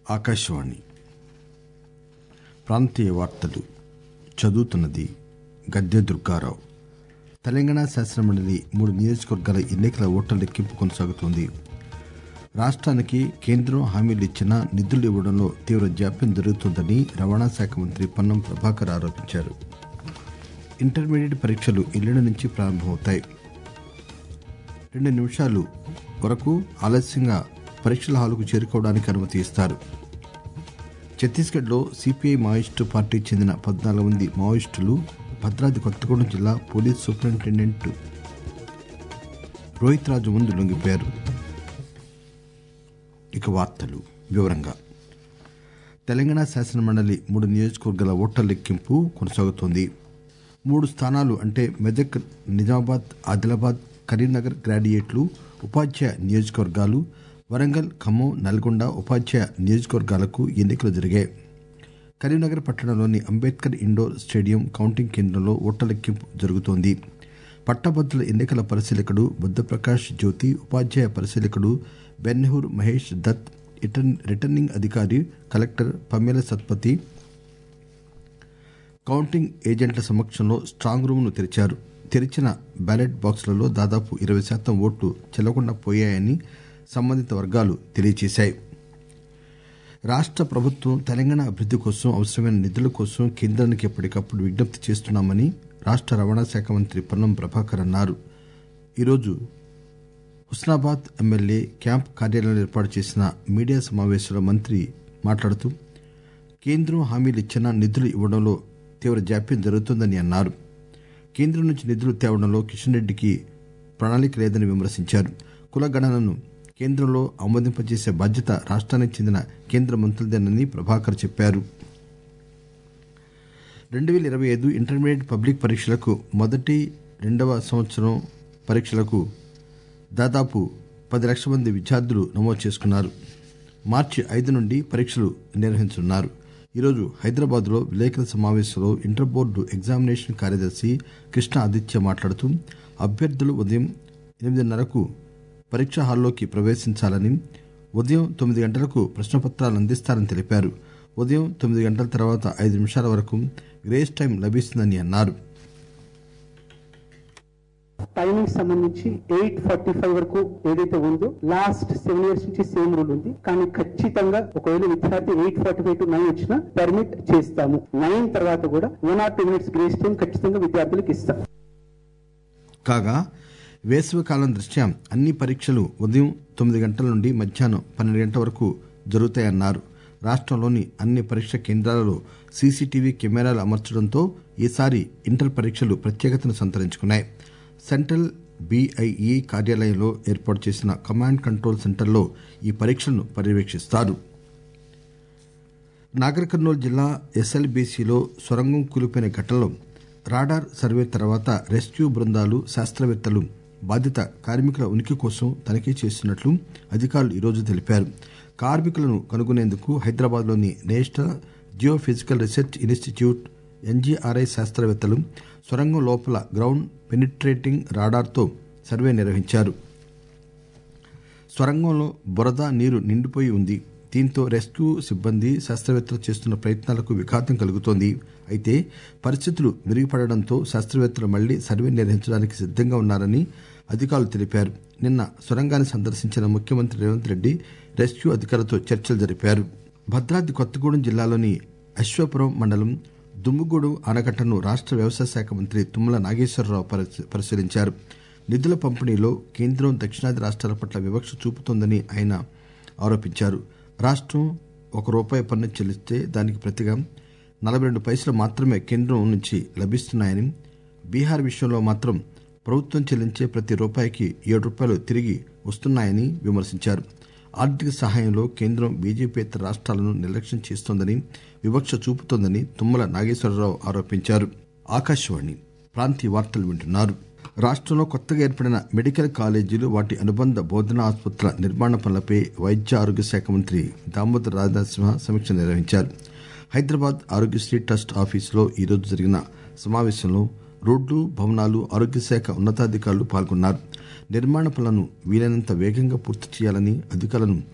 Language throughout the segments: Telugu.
ఆకాశవాణి ప్రాంతీయ వార్తలు చదువుతున్నది గద్దె దుర్గారావు తెలంగాణ శాసనమండలి మూడు నియోజకవర్గాల ఎన్నికల ఓట్ల లెక్కింపు కొనసాగుతోంది రాష్ట్రానికి కేంద్రం హామీలు ఇచ్చినా నిధులు ఇవ్వడంలో తీవ్ర జాప్యం జరుగుతోందని రవాణా శాఖ మంత్రి పొన్నం ప్రభాకర్ ఆరోపించారు ఇంటర్మీడియట్ పరీక్షలు ఎల్లుండి నుంచి ప్రారంభమవుతాయి రెండు నిమిషాలు వరకు ఆలస్యంగా పరీక్షల హాలుకు చేరుకోవడానికి అనుమతి ఇస్తారు ఛత్తీస్గఢ్ లో సిపిఐ మావోయిస్టు పార్టీకి చెందిన పద్నాలుగు మంది మావోయిస్టులు భద్రాద్రి కొత్తగూడెం జిల్లా పోలీస్ సూపరింటెండెంట్ రోహిత్ రాజు ముందు లొంగిపోయారు ఇక వార్తలు వివరంగా తెలంగాణ శాసనమండలి మూడు నియోజకవర్గాల ఓట్ల లెక్కింపు కొనసాగుతోంది మూడు స్థానాలు అంటే మెదక్ నిజామాబాద్ ఆదిలాబాద్ కరీంనగర్ గ్రాడ్యుయేట్లు ఉపాధ్యాయ నియోజకవర్గాలు వరంగల్ ఖమ్మం నల్గొండ ఉపాధ్యాయ నియోజకవర్గాలకు ఎన్నికలు జరిగాయి కరీంనగర్ పట్టణంలోని అంబేద్కర్ ఇండోర్ స్టేడియం కౌంటింగ్ కేంద్రంలో ఓట్ల లెక్కింపు జరుగుతోంది పట్టభద్రుల ఎన్నికల పరిశీలకుడు బుద్దప్రకాష్ జ్యోతి ఉపాధ్యాయ పరిశీలకుడు బెన్నెహూర్ మహేష్ దత్ రిటర్నింగ్ అధికారి కలెక్టర్ పమేల సత్పతి కౌంటింగ్ ఏజెంట్ల సమక్షంలో స్ట్రాంగ్ రూమ్ ను తెరిచారు తెరిచిన బ్యాలెట్ బాక్సులలో దాదాపు ఇరవై శాతం ఓట్లు చెల్లకుండా పోయాయని సంబంధిత వర్గాలు తెలియజేశాయి రాష్ట ప్రభుత్వం తెలంగాణ అభివృద్ది కోసం అవసరమైన నిధుల కోసం కేంద్రానికి ఎప్పటికప్పుడు విజ్ఞప్తి చేస్తున్నామని రాష్ట రవాణా శాఖ మంత్రి పొన్నం ప్రభాకర్ అన్నారు ఈరోజు హుస్నాబాద్ ఎమ్మెల్యే క్యాంప్ కార్యాలయంలో ఏర్పాటు చేసిన మీడియా సమావేశంలో మంత్రి మాట్లాడుతూ కేంద్రం హామీలు ఇచ్చినా నిధులు ఇవ్వడంలో తీవ్ర జాప్యం జరుగుతోందని అన్నారు కేంద్రం నుంచి నిధులు తేవడంలో కిషన్ రెడ్డికి ప్రణాళిక లేదని విమర్శించారు కుల గణనను కేంద్రంలో ఆమోదింపజేసే బాధ్యత రాష్ట్రానికి చెందిన కేంద్ర మంత్రులదేనని ప్రభాకర్ చెప్పారు రెండు పేల ఇరవై ఐదు ఇంటర్మీడియట్ పబ్లిక్ పరీక్షలకు మొదటి రెండవ సంవత్సరం పరీక్షలకు దాదాపు పది లక్షల మంది విద్యార్థులు నమోదు చేసుకున్నారు మార్చి ఐదు నుండి పరీక్షలు నిర్వహించనున్నారు ఈరోజు హైదరాబాద్ లో విలేకరుల సమావేశంలో ఇంటర్ బోర్డు ఎగ్జామినేషన్ కార్యదర్శి కృష్ణ ఆదిత్య మాట్లాడుతూ అభ్యర్థులు ఉదయం ఎనిమిదిన్నరకు పరీక్షా హాల్లోకి ప్రవేశించాలని ఉదయం తొమ్మిది గంటలకు ప్రశ్నపత్రాలు అందిస్తారని తెలిపారు ఉదయం తొమ్మిది గంటల తర్వాత ఐదు నిమిషాల వరకు గ్రేస్ టైం లభిస్తుందని అన్నారు టైమింగ్ సంబంధించి ఎయిట్ ఫార్టీ ఫైవ్ వరకు ఏదైతే ఉందో లాస్ట్ సెవెన్ ఇయర్స్ నుంచి సేమ్ రూల్ ఉంది కానీ ఖచ్చితంగా ఒకవేళ విద్యార్థి eight forty five to nine వచ్చినా పర్మిట్ చేస్తాము నైన్ తర్వాత కూడా one or two minutes grace time ఖచ్చితంగా విద్యార్థులకు ఇస్తాం కాగా వేసవి కాలం దృష్ట్యా అన్ని పరీక్షలు ఉదయం తొమ్మిది గంటల నుండి మధ్యాహ్నం పన్నెండు గంటల వరకు జరుగుతాయన్నారు రాష్ట్రంలోని అన్ని పరీక్ష కేంద్రాలలో సీసీటీవీ కెమెరాలు అమర్చడంతో ఈసారి ఇంటర్ పరీక్షలు ప్రత్యేకతను సంతరించుకున్నాయి సెంట్రల్ బీఐఈ కార్యాలయంలో ఏర్పాటు చేసిన కమాండ్ కంట్రోల్ సెంటర్లో ఈ పరీక్షలను పర్యవేక్షిస్తారు నాగర్ కర్నూలు జిల్లా ఎస్ఎల్బీసీలో సొరంగం కూలిపోయిన ఘటనలో రాడార్ సర్వే తర్వాత రెస్క్యూ బృందాలు శాస్త్రవేత్తలు బాధిత కార్మికుల ఉనికి కోసం తనిఖీ చేస్తున్నట్లు అధికారులు ఈరోజు తెలిపారు కార్మికులను కనుగొనేందుకు హైదరాబాద్లోని national geophysical research institute N G R I శాస్త్రవేత్తలు సొరంగం లోపల గ్రౌండ్ పెనిట్రేటింగ్ రాడార్తో సర్వే నిర్వహించారు సొరంగంలో బురద నీరు నిండిపోయి ఉంది దీంతో రెస్క్యూ సిబ్బంది శాస్త్రవేత్తలు చేస్తున్న ప్రయత్నాలకు విఘాతం కలుగుతోంది అయితే పరిస్థితులు మెరుగుపడడంతో శాస్త్రవేత్తలు మళ్లీ సర్వే నిర్వహించడానికి సిద్దంగా ఉన్నారని అధికారులు తెలిపారు నిన్న సొరంగాన్ని సందర్శించిన ముఖ్యమంత్రి రేవంత్ రెడ్డి రెస్క్యూ అధికారులతో చర్చలు జరిపారు భద్రాద్రి కొత్తగూడెం జిల్లాలోని అశ్వాపురం మండలం దుమ్ముగూడు ఆనకట్టను రాష్ట వ్యవసాయ శాఖ మంత్రి తుమ్మల నాగేశ్వరరావు పరిశీలించారు నిధుల పంపిణీలో కేంద్రం దక్షిణాది రాష్ట్రాల పట్ల వివక్ష చూపుతోందని ఆయన ఆరోపించారు రాష్టం ఒక రూపాయి పన్ను చెల్లిస్తే దానికి ప్రతిగా నలభై రెండు పైసలు మాత్రమే కేంద్రం నుంచి లభిస్తున్నాయని బీహార్ విషయంలో మాత్రం ప్రభుత్వం చెల్లించే ప్రతి రూపాయికి ఏడు రూపాయలు తిరిగి వస్తున్నాయని విమర్శించారు ఆర్థిక సహాయంలో కేంద్రం బీజేపీయేతర రాష్ట్రాలను నిర్లక్ష్యం చేస్తోందని వివక్ష చూపుతోందని తుమ్మల నాగేశ్వరరావు ఆరోపించారు ఆకాశవాణి ప్రాంతీయ వార్తలు వింటున్నారు రాష్టంలో కొత్తగా ఏర్పడిన మెడికల్ కాలేజీలు వాటి అనుబంధ బోధనా ఆసుపత్రుల నిర్మాణ పనులపై వైద్య ఆరోగ్య శాఖ మంత్రి దామోదర రాజనరసింహ సమీక్ష నిర్వహించారు హైదరాబాద్ ఆరోగ్యశ్రీ ట్రస్ట్ ఆఫీసులో ఈరోజు జరిగిన సమావేశంలో రోడ్లు భవనాలు ఆరోగ్య శాఖ ఉన్నతాధికారులు పాల్గొన్నారు నిర్మాణ పనులను వీలైనంత వేగంగా పూర్తి చేయాలని అధికారులను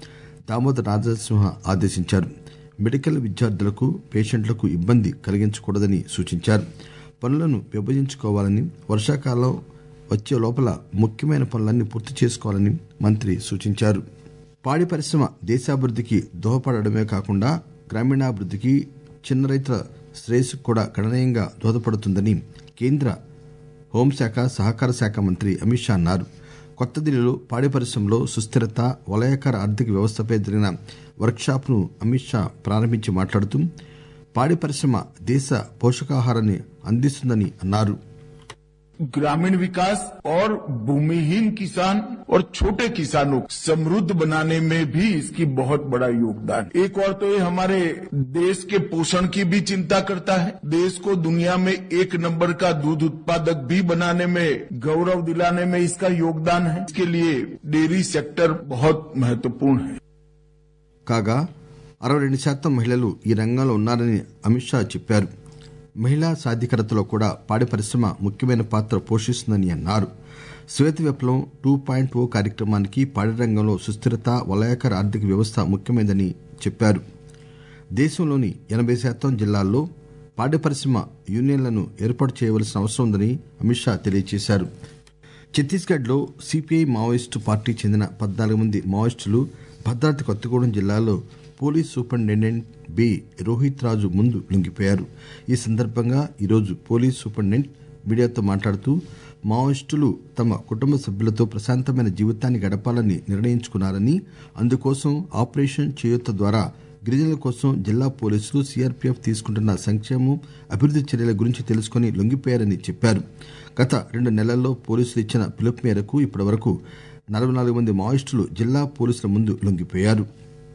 దామోదర్ రాజసింహ ఆదేశించారు మెడికల్ విద్యార్థులకు పేషెంట్లకు ఇబ్బంది కలిగించకూడదని సూచించారు పనులను విభజించుకోవాలని వర్షాకాలం వచ్చే లోపల ముఖ్యమైన పనులన్నీ పూర్తి చేసుకోవాలని మంత్రి సూచించారు పాడి పరిశ్రమ దేశాభివృద్ధికి దోహపడమే కాకుండా గ్రామీణాభివృద్ధికి చిన్న రైతుల శ్రేయస్సుకు కూడా గణనీయంగా దోహదపడుతుందని కేంద్ర హోంశాఖ సహకార శాఖ మంత్రి అమిత్ షా అన్నారు కొత్త ఢిల్లీలో పాడి పరిశ్రమలో సుస్థిరత వలయాకార ఆర్థిక వ్యవస్థపై జరిగిన వర్క్షాప్ ను అమిత్ షా ప్రారంభించి మాట్లాడుతూ పాడి పరిశ్రమ దేశ పోషకాహారాన్ని అందిస్తుందని అన్నారు ग्रामीण विकास और भूमिहीन किसान और छोटे किसानों को समृद्ध बनाने में भी इसकी बहुत बड़ा योगदान है एक और तो ये हमारे देश के पोषण की भी चिंता करता है देश को दुनिया में एक नंबर का दूध उत्पादक भी बनाने में गौरव दिलाने में इसका योगदान है इसके लिए डेयरी सेक्टर बहुत महत्वपूर्ण है కాగా అరవై రెండు శాతం మహిళలు ఈ రంగంలో ఉన్నారని అమిత్ షా చెప్పారు మహిళా సాధికారతలో కూడా పాడి పరిశ్రమ ముఖ్యమైన పాత్ర పోషిస్తుందని అన్నారు శ్వేత విప్లవం టూ పాయింట్ ఓ కార్యక్రమానికి పాడి రంగంలో సుస్థిరత వలయాకార ఆర్థిక వ్యవస్థ ముఖ్యమైనదని చెప్పారు దేశంలోని ఎనబై శాతం జిల్లాల్లో పాడి పరిశ్రమ యూనియన్లను ఏర్పాటు చేయవలసిన అవసరం ఉందని అమిత్ షా తెలియజేశారు ఛత్తీస్గఢ్ లో సిపిఐ మావోయిస్టు పార్టీకి చెందిన పద్నాలుగు మంది మావోయిస్టులు భద్రాద్రి కొత్తగూడెం జిల్లాలో police superintendent B Rohit Raju ముందు లొంగిపోయారు ఈ సందర్భంగా ఈరోజు పోలీస్ సూపరింటెండెంట్ మీడియాతో మాట్లాడుతూ మావోయిస్టులు తమ కుటుంబ సభ్యులతో ప్రశాంతమైన జీవితాన్ని గడపాలని నిర్ణయించుకున్నారని అందుకోసం ఆపరేషన్ చేయూత ద్వారా గిరిజనుల కోసం జిల్లా పోలీసులు సీఆర్పీఎఫ్ తీసుకుంటున్న సంక్షేమం అభివృద్ది చర్యల గురించి తెలుసుకుని లొంగిపోయారని చెప్పారు గత రెండు నెలల్లో పోలీసులు ఇచ్చిన పిలుపు మేరకు ఇప్పటి వరకు నలభై నాలుగు మంది మావోయిస్టులు జిల్లా పోలీసుల ముందు లొంగిపోయారు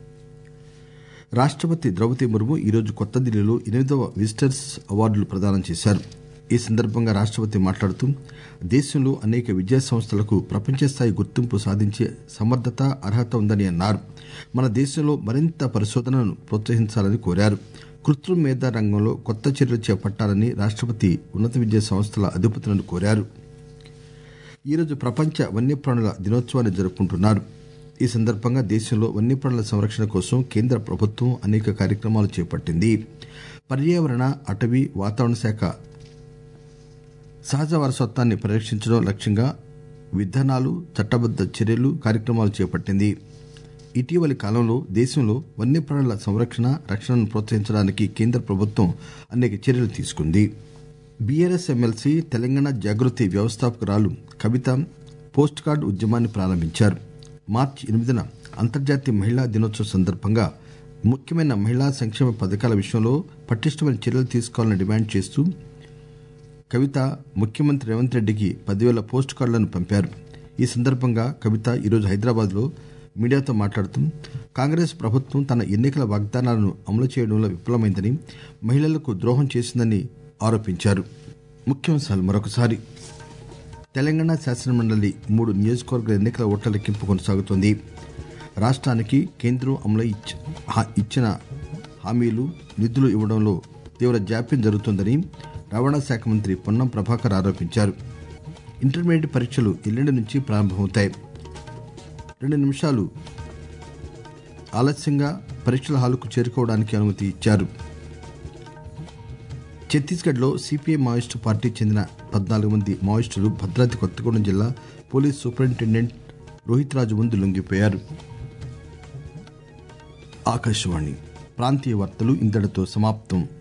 రాష్టపతి ద్రౌపది ముర్ము ఈరోజు కొత్త ఢిల్లీలో ఎనిమిదవ విజిటర్స్ అవార్డులు ప్రదానం చేశారు ఈ సందర్భంగా రాష్టపతి మాట్లాడుతూ దేశంలో అనేక విద్యా సంస్థలకు ప్రపంచ స్థాయి గుర్తింపు సాధించే సమర్థత అర్హత ఉందని అన్నారు మన దేశంలో మరింత పరిశోధనను ప్రోత్సహించాలని కోరారు కృత్రిమ మేధా రంగంలో కొత్త చర్యలు చేపట్టాలని రాష్టపతి ఉన్నత విద్యా సంస్థల అధిపతులను కోరారు ఈరోజు ప్రపంచ వన్యప్రాణుల దినోత్సవాన్ని జరుపుకుంటున్నారు ఈ సందర్భంగా దేశంలో వన్యప్రాణుల సంరక్షణ కోసం కేంద్ర ప్రభుత్వం అనేక కార్యక్రమాలు చేపట్టింది పర్యావరణ అటవీ వాతావరణ శాఖ సహజ వారసత్వాన్ని పరిరక్షించడం లక్ష్యంగా విధానాలు చట్టబద్ద చర్యలు కార్యక్రమాలు చేపట్టింది ఇటీవలి కాలంలో దేశంలో వన్యప్రాణుల సంరక్షణ రక్షణను ప్రోత్సహించడానికి కేంద్ర ప్రభుత్వం అనేక చర్యలు తీసుకుంది బీఆర్ఎస్ ఎమ్మెల్సీ తెలంగాణ జాగృతి వ్యవస్థాపకురాలు కవిత పోస్ట్ కార్డు ఉద్యమాన్ని ప్రారంభించారు మార్చి ఎనిమిదిన అంతర్జాతీయ మహిళా దినోత్సవం సందర్భంగా ముఖ్యమైన మహిళా సంక్షేమ పథకాల విషయంలో పటిష్టమైన చర్యలు తీసుకోవాలని డిమాండ్ చేస్తూ కవిత ముఖ్యమంత్రి రేవంత్ రెడ్డికి పదివేల పోస్ట్ కార్డులను పంపారు ఈ సందర్భంగా కవిత ఈరోజు హైదరాబాద్ లో మీడియాతో మాట్లాడుతూ కాంగ్రెస్ ప్రభుత్వం తన ఎన్నికల వాగ్దానాలను అమలు చేయడంలో విఫలమైందని మహిళలకు ద్రోహం చేసిందని ఆరోపించారు ముఖ్యాంశాలు మరొకసారి తెలంగాణ శాసనమండలి మూడు నియోజకవర్గాల ఎన్నికల ఓట్ల లెక్కింపు కొనసాగుతోంది రాష్ట్రానికి కేంద్రం అమలు ఇచ్చ- హా- ఇచ్చిన హామీలు నిధులు ఇవ్వడంలో తీవ్ర జాప్యం జరుగుతోందని రవాణా శాఖ మంత్రి పొన్నం ప్రభాకర్ ఆరోపించారు ఇంటర్మీడియట్ పరీక్షలు ఎల్లుండి నుంచి ప్రారంభమవుతాయి రెండు నిమిషాలు ఆలస్యంగా పరీక్షల హాలుకు చేరుకోవడానికి అనుమతి ఇచ్చారు ఛత్తీస్గఢ్ లో సిపిఐ మావోయిస్టు పార్టీకి చెందిన పద్నాలుగు మంది మావోయిస్టులు భద్రాద్రి కొత్తగూడెం జిల్లా పోలీస్ సూపరింటెండెంట్ రోహిత్ రాజు ముందు లొంగిపోయారు ఆకాశవాణి ప్రాంతీయ వార్తలు ఇంతటితో సమాప్తం